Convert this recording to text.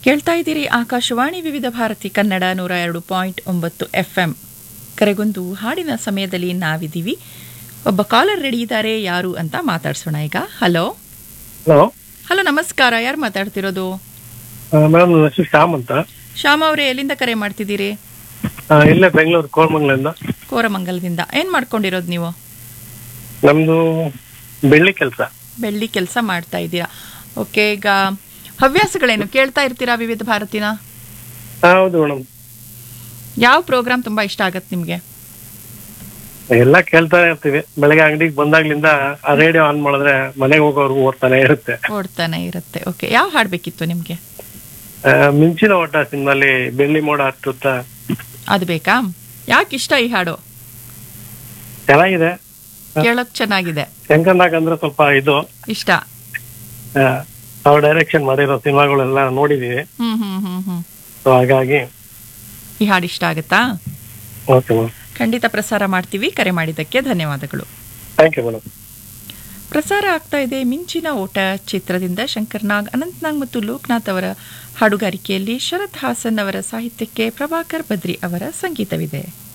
ಕೇಳ್ತಾ ಇದ್ದೀರಿ ಆಕಾಶವಾಣಿ ವಿವಿಧ ಭಾರತಿ ಕನ್ನಡ ನೂರ ಎರಡು ಪಾಯಿಂಟ್ ಒಂಬತ್ತು ಎಫ್ ಎಂ ಕರೆಗೊಂದು ಹಾಡಿನ ಸಮಯದಲ್ಲಿ ನಾವಿದ್ದೀವಿ ಒಬ್ಬ ಕಾಲರ್ ರೆಡಿ ಇದ್ದಾರೆ ಯಾರು ಅಂತ ಮಾತಾಡ್ಸೋಣ ಈಗ ಹಲೋ ಹಲೋ ಹಲೋ ನಮಸ್ಕಾರ ಯಾರು ಮಾತಾಡ್ತಿರೋದು ಮೇಡಮ್ ನನ್ನ ಹೆಸರು ಶ್ಯಾಮ್ ಅಂತ ಶ್ಯಾಮ ಅವರೇ ಎಲ್ಲಿಂದ ಕರೆ ಮಾಡ್ತಿದ್ದೀರಿ ಆ, ಇಲ್ಲೇ ಬೆಂಗಳೂರು ಕೋರಮಂಗಲಿಂದ ಕೋರಮಂಗಲದಿಂದ ಏನು ಮಾಡ್ಕೊಂಡಿರೋದು ನೀವು ನಮ್ದು ಬೆಳ್ಳಿ ಕೆಲಸ ಬೆಳ್ಳಿ ಕೆಲಸ ಮಾಡ್ತಾ ಇದ್ದೀರಾ ಓಕೆ ಈಗ ಹವ್ಯಾಸಗಳೇನು ಕೇಳ್ತಾ ಇರ್ತೀರಾ ವಿವಿಧ ಭಾರತಿನ ಹೌದು ಮೇಡಮ್ ಯಾವ ಪ್ರೋಗ್ರಾಮ್ ತುಂಬಾ ಇಷ್ಟ ಆಗತ್ತೆ ನಿಮಗೆ ಎಲ್ಲ ಕೇಳ್ತಾನೆ ಇರ್ತೀವಿ ಬೆಳಗ್ಗೆ ಅಂಗಡಿಗೆ ಬಂದಾಗ್ಲಿಂದ ಆ ರೇಡಿಯೋ ಆನ್ ಮಾಡಿದ್ರೆ ಮನೆಗೆ ಹೋಗೋರ್ಗು ಓದ್ತಾನೆ ಇರುತ್ತೆ ಓಡ್ತಾನೆ ಇರುತ್ತೆ ಓಕೆ ಯಾವ ಹಾಡ್ಬೇಕಿತ್ತು ನಿಮಗೆ ಆ, ಮಿಂಚಿನ ಓಟ ಸಿನಿಮಾಲಿ ಬೆಳ್ಳಿ ಮೋಡ ಹತ್ತುತ್ತ ಅದು ಬೇಕಾ ಯಾಕೆ ಇಷ್ಟ ಈ ಹಾಡು ಚೆನ್ನಾಗಿದೆ ಕೇಳೋಕ್ ಚೆನ್ನಾಗಿದೆ ಶಂಕರ್ನಾಗ್ ಅಂದ್ರೆ ಸ್ವಲ್ಪ ಇದು ಇಷ್ಟ ಆ, ಅವ್ರ ಡೈರೆಕ್ಷನ್ ಮಾಡಿರೋ ಸಿನಿಮಾಗಳೆಲ್ಲ ನೋಡಿದೀವಿ ಹ್ಮ್ ಹ್ಮ್ ಹ್ಮ್ ಹ್ಮ್ ಸೊ ಹಾಗಾಗಿ ಈ ಹಾಡು ಇಷ್ಟ ಆಗುತ್ತಾ ಓಕೆ ಮೇಡಮ್ ಖಂಡಿತ ಪ್ರಸಾರ ಮಾಡ್ತೀವಿ ಕರೆ ಮಾಡಿದ್ದಕ್ಕೆ ಧನ್ಯವಾದಗಳು ಥ್ಯಾಂಕ್ ಯು ಮೇಡಮ್ ಪ್ರಸಾರ ಆಗ್ತಾ ಇದೆ ಮಿಂಚಿನ ಓಟ ಚಿತ್ರದಿಂದ ಶಂಕರ್ನಾಗ್ ಅನಂತ್ನಾಗ್ ಮತ್ತು ಲೋಕನಾಥ್ ಅವರ ಹಾಡುಗಾರಿಕೆಯಲ್ಲಿ ಶರತ್ ಹಾಸನ್ ಅವರ ಸಾಹಿತ್ಯಕ್ಕೆ ಪ್ರಭಾಕರ್ ಬದ್ರಿ ಅವರ ಸಂಗೀತವಿದೆ